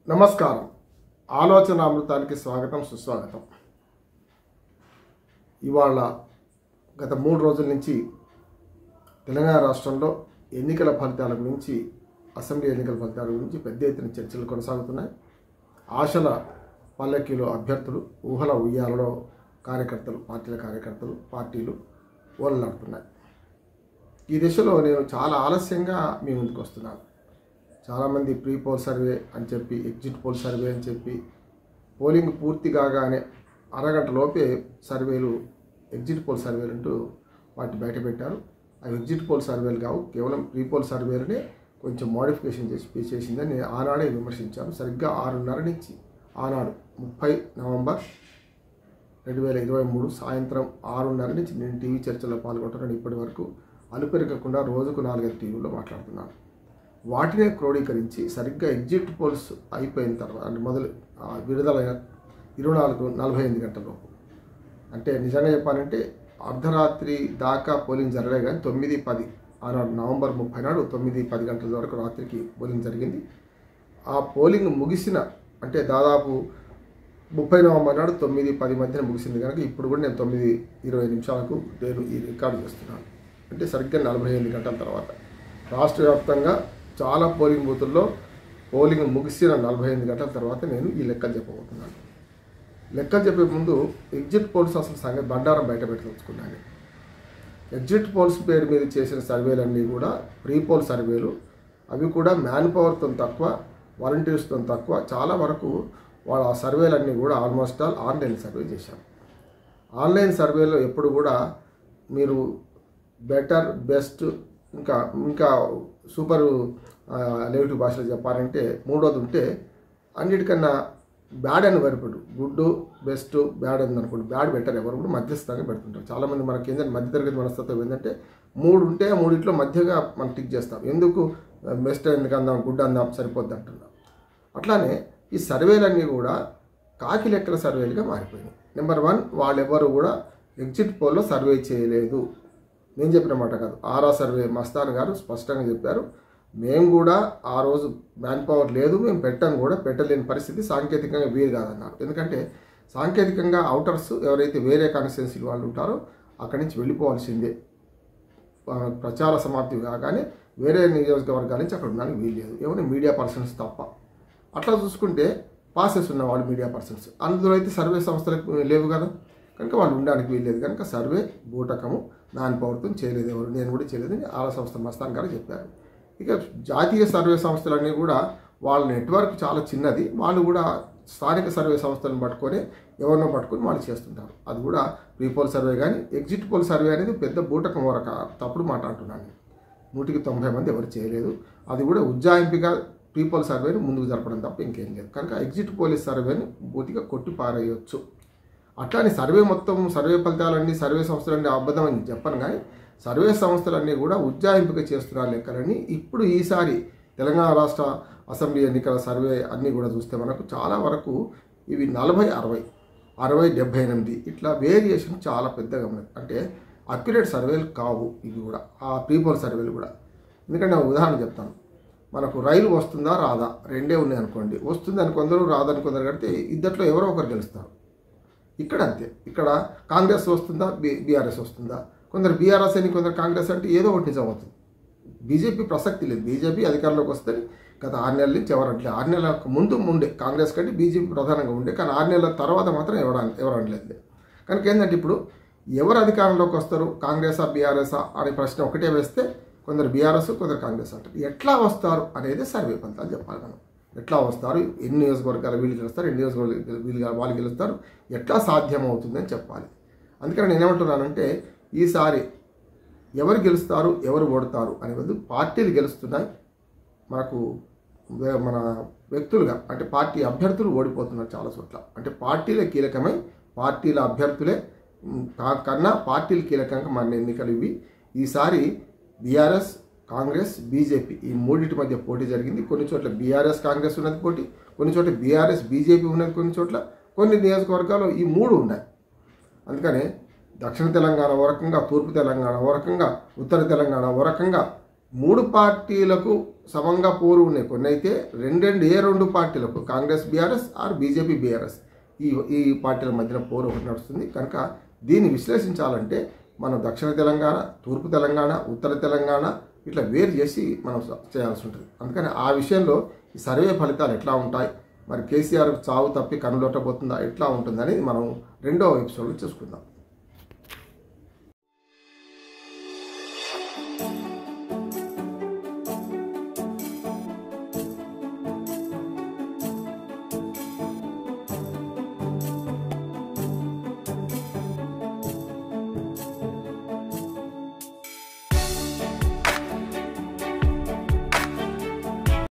నమస్కారం ఆలోచన అమృతానికి స్వాగతం సుస్వాగతం ఇవాళ గత మూడు రోజుల నుంచి తెలంగాణ రాష్ట్రంలో ఎన్నికల ఫలితాల గురించి అసెంబ్లీ ఎన్నికల ఫలితాల గురించి పెద్ద ఎత్తున చర్చలు కొనసాగుతున్నాయి ఆశల పల్లెక్కిలో అభ్యర్థులు ఊహల ఉయ్యాలలో కార్యకర్తలు పార్టీల కార్యకర్తలు పార్టీలు ఓలలాడుతున్నాయి ఈ దిశలో నేను చాలా ఆలస్యంగా మీ ముందుకు వస్తున్నాను చాలామంది ప్రీ పోల్ సర్వే అని చెప్పి ఎగ్జిట్ పోల్ సర్వే అని చెప్పి పోలింగ్ పూర్తి కాగానే అరగంట లోపే సర్వేలు ఎగ్జిట్ పోల్ సర్వేలు అంటూ వాటి బయట పెట్టారు అవి ఎగ్జిట్ పోల్ సర్వేలు కావు కేవలం ప్రీ పోల్ సర్వేలనే కొంచెం మోడిఫికేషన్ చేసి చేసిందని నేను ఆనాడే విమర్శించాను సరిగ్గా ఆరున్నర నుంచి ఆనాడు ముప్పై నవంబర్ రెండు వేల ఇరవై మూడు సాయంత్రం ఆరున్నర నుంచి నేను టీవీ చర్చలో పాల్గొంటున్నాను ఇప్పటి వరకు అలుపెరగకుండా రోజుకు నాలుగైదు టీవీలో మాట్లాడుతున్నాను వాటినే క్రోడీకరించి సరిగ్గా ఎగ్జిట్ పోల్స్ అయిపోయిన తర్వాత అంటే మొదలు ఆ విడుదలైన ఇరవై నాలుగు నలభై ఎనిమిది గంటలలోపు అంటే నిజంగా చెప్పాలంటే అర్ధరాత్రి దాకా పోలింగ్ జరగలే కానీ తొమ్మిది పది ఆనాడు నవంబర్ ముప్పై నాడు తొమ్మిది పది గంటల వరకు రాత్రికి పోలింగ్ జరిగింది ఆ పోలింగ్ ముగిసిన అంటే దాదాపు ముప్పై నవంబర్ నాడు తొమ్మిది పది మధ్యన ముగిసింది కనుక ఇప్పుడు కూడా నేను తొమ్మిది ఇరవై నిమిషాలకు నేను ఈ రికార్డు చేస్తున్నాను అంటే సరిగ్గా నలభై ఎనిమిది గంటల తర్వాత రాష్ట్ర వ్యాప్తంగా చాలా పోలింగ్ బూతుల్లో పోలింగ్ ముగిసిన నలభై ఎనిమిది గంటల తర్వాత నేను ఈ లెక్కలు చెప్పబోతున్నాను లెక్కలు చెప్పే ముందు ఎగ్జిట్ పోల్స్ అసలు సంగతి బండారం బయట పెట్టదలుచుకున్నాను ఎగ్జిట్ పోల్స్ పేరు మీద చేసిన సర్వేలన్నీ కూడా ప్రీ పోల్ సర్వేలు అవి కూడా మ్యాన్ పవర్తో తక్కువ వాలంటీర్స్తో తక్కువ చాలా వరకు వాళ్ళ ఆ సర్వేలన్నీ కూడా ఆల్మోస్ట్ ఆల్ ఆన్లైన్ సర్వే చేశారు ఆన్లైన్ సర్వేలో ఎప్పుడు కూడా మీరు బెటర్ బెస్ట్ ఇంకా ఇంకా సూపర్ నెగిటివ్ భాషలో చెప్పాలంటే మూడోది ఉంటే అన్నిటికన్నా బ్యాడ్ అని వరపడు గుడ్ బెస్ట్ బ్యాడ్ అని అనుకోండి బ్యాడ్ బెటర్ ఎవరు కూడా మధ్యస్థంగా పెడుతుంటారు చాలామంది మనకి ఏంటంటే మధ్యతరగతి మనస్తత్వం ఏంటంటే మూడు ఉంటే ఆ మూడిట్లో మధ్యగా మనం టిక్ చేస్తాం ఎందుకు బెస్ట్ ఎందుకు అందాం గుడ్ అందాం సరిపోద్ది అంటున్నాం అట్లానే ఈ సర్వేలన్నీ కూడా కాకి లెక్కల సర్వేలుగా మారిపోయినాయి నెంబర్ వన్ వాళ్ళెవరు కూడా ఎగ్జిట్ పోల్లో సర్వే చేయలేదు నేను చెప్పిన మాట కాదు ఆరా సర్వే మస్తాన్ గారు స్పష్టంగా చెప్పారు మేము కూడా ఆ రోజు మ్యాన్ పవర్ లేదు మేము పెట్టాం కూడా పెట్టలేని పరిస్థితి సాంకేతికంగా వీలు కాదన్నారు ఎందుకంటే సాంకేతికంగా అవుటర్స్ ఎవరైతే వేరే కాన్స్టిట్యున్సీ వాళ్ళు ఉంటారో అక్కడి నుంచి వెళ్ళిపోవాల్సిందే ఆ, ప్రచార సమాప్తి కాగానే వేరే నియోజకవర్గాల నుంచి అక్కడ ఉండడానికి వీలు లేదు ఏమైనా మీడియా పర్సన్స్ తప్ప అట్లా చూసుకుంటే పాసెస్ ఉన్న వాళ్ళు మీడియా పర్సన్స్ అందులో అయితే సర్వే సంస్థలకు లేవు కదా కనుక వాళ్ళు ఉండడానికి వీల్లేదు కనుక సర్వే బూటకము నాన్ పవర్తో చేయలేదు ఎవరు నేను కూడా చేయలేదని ఆల సంస్థ మస్తాన్ గారు చెప్పారు ఇక జాతీయ సర్వే సంస్థలన్నీ కూడా వాళ్ళ నెట్వర్క్ చాలా చిన్నది వాళ్ళు కూడా స్థానిక సర్వే సంస్థలను పట్టుకొని ఎవరినో పట్టుకొని వాళ్ళు చేస్తుంటారు అది కూడా ప్రీ పోల్ సర్వే కానీ ఎగ్జిట్ పోల్ సర్వే అనేది పెద్ద బూటకం వరక తప్పుడు మాట అంటున్నాను నూటికి తొంభై మంది ఎవరు చేయలేదు అది కూడా ఉజ్జాయింపుగా పీపుల్ సర్వేని ముందుకు జరపడం తప్ప ఇంకేం లేదు కనుక ఎగ్జిట్ పోలీస్ సర్వేని పూర్తిగా కొట్టి పారేయొచ్చు అట్లానే సర్వే మొత్తం సర్వే ఫలితాలన్నీ సర్వే సంస్థలన్నీ అబద్ధం అని చెప్పను కానీ సర్వే సంస్థలన్నీ కూడా ఉజ్జాయింపుగా చేస్తున్న లెక్కలని ఇప్పుడు ఈసారి తెలంగాణ రాష్ట్ర అసెంబ్లీ ఎన్నికల సర్వే అన్నీ కూడా చూస్తే మనకు చాలా వరకు ఇవి నలభై అరవై అరవై డెబ్బై ఎనిమిది ఇట్లా వేరియేషన్ చాలా పెద్దగా ఉన్నది అంటే అక్యురేట్ సర్వేలు కావు ఇవి కూడా ఆ పీపుల్ సర్వేలు కూడా ఎందుకంటే నేను ఉదాహరణ చెప్తాను మనకు రైలు వస్తుందా రాదా రెండే ఉన్నాయి అనుకోండి వస్తుందని కొందరు రాదని కొందరు కడితే ఇద్దట్లో ఎవరో ఒకరు గెలుస్తారు ఇక్కడ అంతే ఇక్కడ కాంగ్రెస్ వస్తుందా బి బీఆర్ఎస్ వస్తుందా కొందరు బీఆర్ఎస్ అని కొందరు కాంగ్రెస్ అంటే ఏదో ఒకటి నిజం అవుతుంది బీజేపీ ప్రసక్తి లేదు బీజేపీ అధికారంలోకి వస్తే గత ఆరు నెలల నుంచి ఎవరు అనలేదు ఆరు నెలల ముందు ఉండే కాంగ్రెస్ కంటే బీజేపీ ప్రధానంగా ఉండే కానీ ఆరు నెలల తర్వాత మాత్రం ఎవరు అన- ఎవరు అనలేదు కనుక ఏంటంటే ఇప్పుడు ఎవరు అధికారంలోకి వస్తారు కాంగ్రెసా బీఆర్ఎస్ఆ అనే ప్రశ్న ఒకటే వేస్తే కొందరు బీఆర్ఎస్ కొందరు కాంగ్రెస్ అంటారు ఎట్లా వస్తారు అనేది సర్వే ఫలితాలు చెప్పాలి మనం ఎట్లా వస్తారు ఎన్ని నియోజకవర్గాలు వీళ్ళు గెలుస్తారు ఎన్ని నియోజకవర్గాలు వీళ్ళు వాళ్ళు గెలుస్తారు ఎట్లా సాధ్యం అవుతుందని చెప్పాలి అందుకని నేను ఏమంటున్నానంటే ఈసారి ఎవరు గెలుస్తారు ఎవరు ఓడతారు అనేది పార్టీలు గెలుస్తున్నాయి మనకు వే- మన వ్యక్తులుగా అంటే పార్టీ అభ్యర్థులు ఓడిపోతున్నారు చాలా చోట్ల అంటే పార్టీలే కీలకమై పార్టీల అభ్యర్థులే ఉమ్, కా- కన్నా పార్టీలు కీలకంగా మన ఎన్నికలు ఇవి ఈసారి బీఆర్ఎస్ కాంగ్రెస్ బీజేపీ ఈ మూడింటి మధ్య పోటీ జరిగింది కొన్ని చోట్ల బీఆర్ఎస్ కాంగ్రెస్ ఉన్నది పోటీ కొన్ని చోట్ల బీఆర్ఎస్ బీజేపీ ఉన్నది కొన్ని చోట్ల కొన్ని నియోజకవర్గాల్లో ఈ మూడు ఉన్నాయి అందుకని దక్షిణ తెలంగాణ ఓ రకంగా తూర్పు తెలంగాణ ఓ రకంగా ఉత్తర తెలంగాణ ఓ రకంగా మూడు పార్టీలకు సమంగా పోరు ఉన్నాయి కొన్ని అయితే రెండెండు ఏ రెండు పార్టీలకు కాంగ్రెస్ బీఆర్ఎస్ ఆర్ బీజేపీ బీఆర్ఎస్ ఈ ఈ పార్టీల మధ్యన పోరు ఒకటి నడుస్తుంది కనుక దీన్ని విశ్లేషించాలంటే మనం దక్షిణ తెలంగాణ తూర్పు తెలంగాణ ఉత్తర తెలంగాణ ఇట్లా వేరు చేసి మనం చేయాల్సి ఉంటుంది అందుకని ఆ విషయంలో ఈ సర్వే ఫలితాలు ఎట్లా ఉంటాయి మరి కేసీఆర్ చావు తప్పి కనులొట్టబోతుందా ఎట్లా ఉంటుందని మనం రెండో ఎపిసోడ్లో చూసుకుందాం